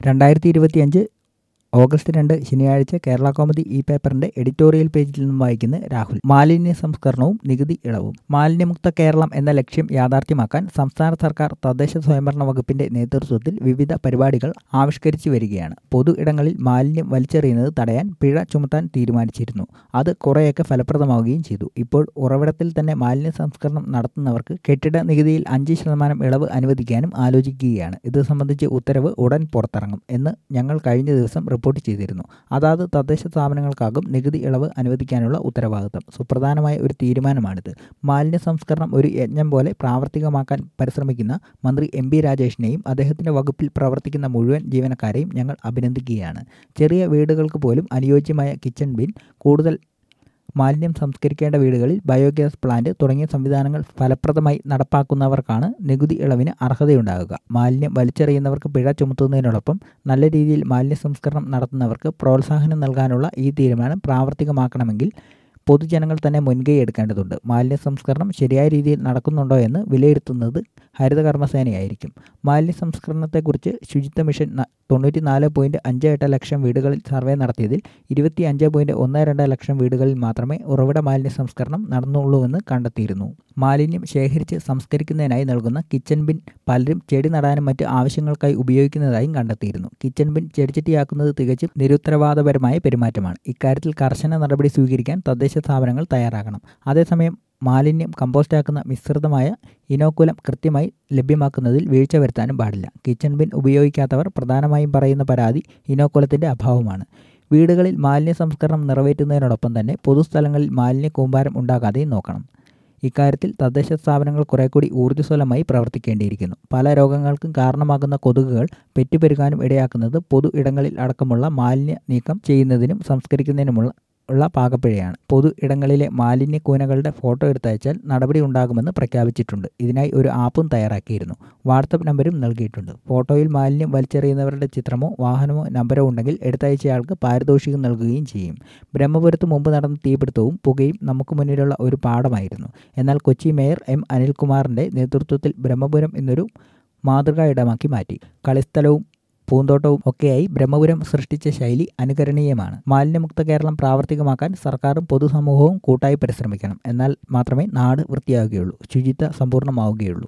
രണ്ടായിരത്തി ഇരുപത്തിയഞ്ച് ഓഗസ്റ്റ് രണ്ട് ശനിയാഴ്ച കേരള കോമഡി ഈ പേപ്പറിന്റെ എഡിറ്റോറിയൽ പേജിൽ നിന്നും വായിക്കുന്ന രാഹുൽ മാലിന്യ സംസ്കരണവും നികുതി ഇളവും മാലിന്യമുക്ത കേരളം എന്ന ലക്ഷ്യം യാഥാർത്ഥ്യമാക്കാൻ സംസ്ഥാന സർക്കാർ തദ്ദേശ സ്വയംഭരണ വകുപ്പിന്റെ നേതൃത്വത്തിൽ വിവിധ പരിപാടികൾ ആവിഷ്കരിച്ചു വരികയാണ് പൊതു ഇടങ്ങളിൽ മാലിന്യം വലിച്ചെറിയുന്നത് തടയാൻ പിഴ ചുമത്താൻ തീരുമാനിച്ചിരുന്നു അത് കുറേയൊക്കെ ഫലപ്രദമാവുകയും ചെയ്തു ഇപ്പോൾ ഉറവിടത്തിൽ തന്നെ മാലിന്യ സംസ്കരണം നടത്തുന്നവർക്ക് കെട്ടിട നികുതിയിൽ അഞ്ച് ശതമാനം ഇളവ് അനുവദിക്കാനും ആലോചിക്കുകയാണ് ഇത് സംബന്ധിച്ച് ഉത്തരവ് ഉടൻ പുറത്തിറങ്ങും എന്ന് ഞങ്ങൾ കഴിഞ്ഞ ദിവസം റിപ്പോർട്ട് ചെയ്തിരുന്നു അതാത് തദ്ദേശ സ്ഥാപനങ്ങൾക്കാകും നികുതി ഇളവ് അനുവദിക്കാനുള്ള ഉത്തരവാദിത്തം സുപ്രധാനമായ ഒരു തീരുമാനമാണിത് മാലിന്യ സംസ്കരണം ഒരു യജ്ഞം പോലെ പ്രാവർത്തികമാക്കാൻ പരിശ്രമിക്കുന്ന മന്ത്രി എം ബി രാജേഷിനെയും അദ്ദേഹത്തിന്റെ വകുപ്പിൽ പ്രവർത്തിക്കുന്ന മുഴുവൻ ജീവനക്കാരെയും ഞങ്ങൾ അഭിനന്ദിക്കുകയാണ് ചെറിയ വീടുകൾക്ക് പോലും അനുയോജ്യമായ കിച്ചൺ ബിൻ കൂടുതൽ മാലിന്യം സംസ്കരിക്കേണ്ട വീടുകളിൽ ബയോഗ്യാസ് പ്ലാന്റ് തുടങ്ങിയ സംവിധാനങ്ങൾ ഫലപ്രദമായി നടപ്പാക്കുന്നവർക്കാണ് നികുതി ഇളവിന് അർഹതയുണ്ടാകുക മാലിന്യം വലിച്ചെറിയുന്നവർക്ക് പിഴ ചുമത്തുന്നതിനോടൊപ്പം നല്ല രീതിയിൽ മാലിന്യ സംസ്കരണം നടത്തുന്നവർക്ക് പ്രോത്സാഹനം നൽകാനുള്ള ഈ തീരുമാനം പ്രാവർത്തികമാക്കണമെങ്കിൽ പൊതുജനങ്ങൾ തന്നെ മുൻകൈ എടുക്കേണ്ടതുണ്ട് മാലിന്യ സംസ്കരണം ശരിയായ രീതിയിൽ നടക്കുന്നുണ്ടോ എന്ന് വിലയിരുത്തുന്നത് ഹരിതകർമ്മസേനയായിരിക്കും മാലിന്യ സംസ്കരണത്തെക്കുറിച്ച് ശുചിത്വ മിഷൻ തൊണ്ണൂറ്റി നാല് പോയിൻറ്റ് അഞ്ച് എട്ട് ലക്ഷം വീടുകളിൽ സർവേ നടത്തിയതിൽ ഇരുപത്തി അഞ്ച് പോയിൻറ്റ് ഒന്ന് രണ്ട് ലക്ഷം വീടുകളിൽ മാത്രമേ ഉറവിട മാലിന്യ സംസ്കരണം നടന്നുള്ളൂവെന്ന് കണ്ടെത്തിയിരുന്നു മാലിന്യം ശേഖരിച്ച് സംസ്കരിക്കുന്നതിനായി നൽകുന്ന കിച്ചൺ ബിൻ പലരും ചെടി നടാനും മറ്റ് ആവശ്യങ്ങൾക്കായി ഉപയോഗിക്കുന്നതായും കണ്ടെത്തിയിരുന്നു കിച്ചൺ ബിൻ ചെടിച്ചട്ടിയാക്കുന്നത് തികച്ചും നിരുത്തരവാദപരമായ പെരുമാറ്റമാണ് ഇക്കാര്യത്തിൽ കർശന നടപടി സ്വീകരിക്കാൻ തദ്ദേശ സ്ഥാപനങ്ങൾ തയ്യാറാകണം അതേസമയം മാലിന്യം കമ്പോസ്റ്റാക്കുന്ന മിശ്രിതമായ ഇനോക്കുലം കൃത്യമായി ലഭ്യമാക്കുന്നതിൽ വീഴ്ച വരുത്താനും പാടില്ല കിച്ചൺ ബിൻ ഉപയോഗിക്കാത്തവർ പ്രധാനമായും പറയുന്ന പരാതി ഇനോക്കുലത്തിൻ്റെ അഭാവമാണ് വീടുകളിൽ മാലിന്യ സംസ്കരണം നിറവേറ്റുന്നതിനോടൊപ്പം തന്നെ പൊതുസ്ഥലങ്ങളിൽ മാലിന്യ കൂമ്പാരം ഉണ്ടാകാതെയും നോക്കണം ഇക്കാര്യത്തിൽ തദ്ദേശ സ്ഥാപനങ്ങൾ കുറെ കൂടി ഊർജ്ജസ്വലമായി പ്രവർത്തിക്കേണ്ടിയിരിക്കുന്നു പല രോഗങ്ങൾക്കും കാരണമാകുന്ന കൊതുകുകൾ പെറ്റുപെരുകാനും ഇടയാക്കുന്നത് പൊതു ഇടങ്ങളിൽ അടക്കമുള്ള മാലിന്യ നീക്കം ചെയ്യുന്നതിനും സംസ്കരിക്കുന്നതിനുമുള്ള ഉള്ള പാകപ്പിഴയാണ് പൊതു ഇടങ്ങളിലെ മാലിന്യ കൂനകളുടെ ഫോട്ടോ എടുത്തയച്ചാൽ നടപടി ഉണ്ടാകുമെന്ന് പ്രഖ്യാപിച്ചിട്ടുണ്ട് ഇതിനായി ഒരു ആപ്പും തയ്യാറാക്കിയിരുന്നു വാട്സപ്പ് നമ്പരും നൽകിയിട്ടുണ്ട് ഫോട്ടോയിൽ മാലിന്യം വലിച്ചെറിയുന്നവരുടെ ചിത്രമോ വാഹനമോ നമ്പരോ ഉണ്ടെങ്കിൽ എടുത്തയച്ചയാൾക്ക് പാരിതോഷികം നൽകുകയും ചെയ്യും ബ്രഹ്മപുരത്ത് മുമ്പ് നടന്ന തീപിടുത്തവും പുകയും നമുക്ക് മുന്നിലുള്ള ഒരു പാഠമായിരുന്നു എന്നാൽ കൊച്ചി മേയർ എം അനിൽകുമാറിൻ്റെ നേതൃത്വത്തിൽ ബ്രഹ്മപുരം എന്നൊരു മാതൃകാ ഇടമാക്കി മാറ്റി കളിസ്ഥലവും പൂന്തോട്ടവും ഒക്കെയായി ബ്രഹ്മപുരം സൃഷ്ടിച്ച ശൈലി അനുകരണീയമാണ് മാലിന്യമുക്ത കേരളം പ്രാവർത്തികമാക്കാൻ സർക്കാരും പൊതുസമൂഹവും കൂട്ടായി പരിശ്രമിക്കണം എന്നാൽ മാത്രമേ നാട് വൃത്തിയാവുകയുള്ളൂ ശുചിത്വ സമ്പൂർണ്ണമാവുകയുള്ളൂ